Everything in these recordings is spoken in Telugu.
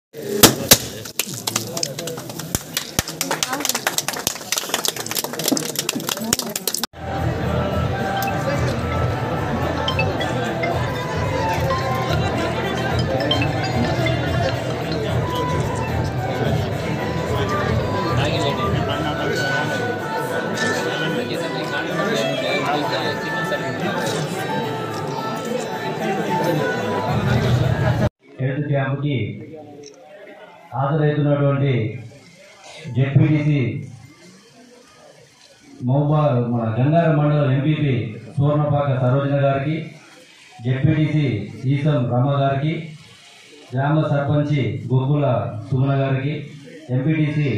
హెల్త్ క్యాంప్కి హాజరవుతున్నటువంటి జెడ్పీటీసీ మహబా మన గంగారం మండలం ఎంపీపీ సువర్ణపాక సరోజన గారికి జెడ్పీటీసీ ఈసం రమ గారికి గ్రామ సర్పంచి గొగ్గుల సుమన గారికి ఎంపీటీసీ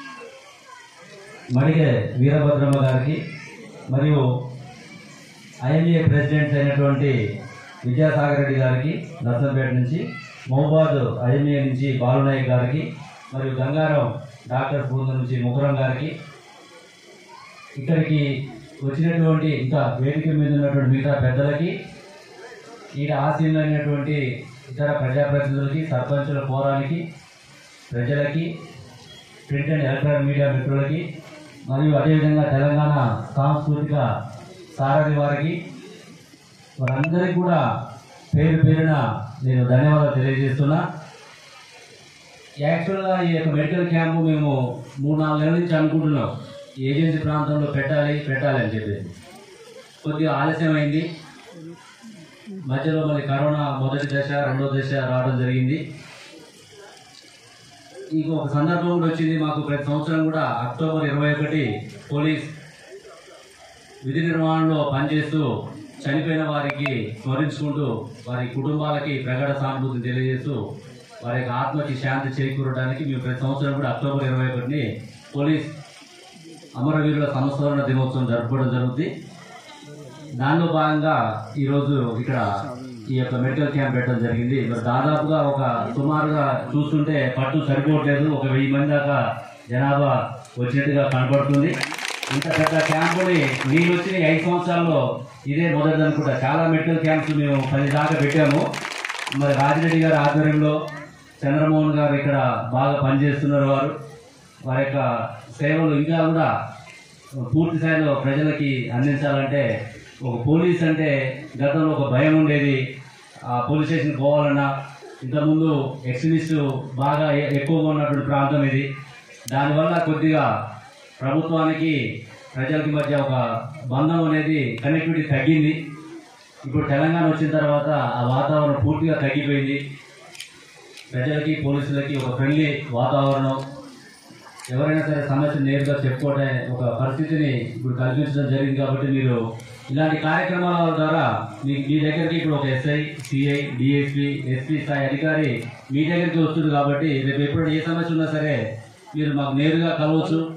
మడిగే వీరభద్రమ్మ గారికి మరియు ఐఎంఏ ప్రెసిడెంట్స్ అయినటువంటి విద్యాసాగర్ రెడ్డి గారికి నర్సంపేట నుంచి మహబాద్ ఐఎంఏ నుంచి బాలునాయక్ గారికి మరియు గంగారం డాక్టర్ పూర్ణ నుంచి ముకురం గారికి ఇక్కడికి వచ్చినటువంటి ఇంకా వేదిక మీద ఉన్నటువంటి మిగతా పెద్దలకి ఈడ ఆసీనులైనటువంటి ఇతర ప్రజాప్రతినిధులకి సర్పంచుల పోరానికి ప్రజలకి ప్రింట్ అండ్ ఎలక్ట్రానిక్ మీడియా మిత్రులకి మరియు అదేవిధంగా తెలంగాణ సాంస్కృతిక సారథి వారికి వారందరికీ కూడా పేరు పేరున నేను ధన్యవాదాలు తెలియజేస్తున్నా యాక్చువల్గా ఈ యొక్క మెడికల్ క్యాంపు మేము మూడు నాలుగు నెలల నుంచి అనుకుంటున్నాం ఈ ఏజెన్సీ ప్రాంతంలో పెట్టాలి పెట్టాలి అని చెప్పేసి కొద్దిగా ఆలస్యమైంది మధ్యలో మళ్ళీ కరోనా మొదటి దశ రెండో దశ రావడం జరిగింది ఇంకో ఒక సందర్భం కూడా వచ్చింది మాకు ప్రతి సంవత్సరం కూడా అక్టోబర్ ఇరవై ఒకటి పోలీస్ విధి నిర్వహణలో పనిచేస్తూ చనిపోయిన వారికి స్మరించుకుంటూ వారి కుటుంబాలకి ప్రగాఢ సానుభూతిని తెలియజేస్తూ వారి యొక్క ఆత్మకి శాంతి చేకూరడానికి మేము ప్రతి సంవత్సరం కూడా అక్టోబర్ ఇరవై ఒకటిని పోలీస్ అమరవీరుల సంస్మరణ దినోత్సవం జరుపుకోవడం జరుగుతుంది దానిలో భాగంగా ఈరోజు ఇక్కడ ఈ యొక్క మెడికల్ క్యాంప్ పెట్టడం జరిగింది మరి దాదాపుగా ఒక సుమారుగా చూస్తుంటే పట్టు సరిపోవట్లేదు ఒక వెయ్యి మంది దాకా జనాభా వచ్చినట్టుగా కనబడుతుంది ఇంత పెద్ద క్యాంపుని నేను వచ్చిన ఈ ఐదు సంవత్సరాల్లో ఇదే మొదటిది అనుకుంటా చాలా మెడికల్ క్యాంప్స్ మేము పది దాకా పెట్టాము మరి రాజిరెడ్డి గారి ఆధ్వర్యంలో చంద్రమోహన్ గారు ఇక్కడ బాగా పనిచేస్తున్నారు వారు వారి యొక్క సేవలు ఇంకా కూడా పూర్తి స్థాయిలో ప్రజలకి అందించాలంటే ఒక పోలీస్ అంటే గతంలో ఒక భయం ఉండేది ఆ పోలీస్ స్టేషన్ పోవాలన్నా ఇంతకుముందు ఎక్స్ట్రీమిస్ట్ బాగా ఎ- ఎక్కువగా ఉన్నటువంటి ప్రాంతం ఇది దానివల్ల కొద్దిగా ప్రభుత్వానికి ప్రజలకి మధ్య ఒక బంధం అనేది కనెక్టివిటీ తగ్గింది ఇప్పుడు తెలంగాణ వచ్చిన తర్వాత ఆ వాతావరణం పూర్తిగా తగ్గిపోయింది ప్రజలకి పోలీసులకి ఒక ఫ్రెండ్లీ వాతావరణం ఎవరైనా సరే సమస్య నేరుగా చెప్పుకోవడం ఒక పరిస్థితిని ఇప్పుడు కల్పించడం జరిగింది కాబట్టి మీరు ఇలాంటి కార్యక్రమాల ద్వారా మీ మీ దగ్గరికి ఇప్పుడు ఒక ఎస్ఐ సిఐ డిఎస్పి ఎస్పీ స్థాయి అధికారి మీ దగ్గరికి వస్తుంది కాబట్టి రేపు ఎప్పుడు ఏ సమస్య ఉన్నా సరే మీరు మాకు నేరుగా కలవచ్చు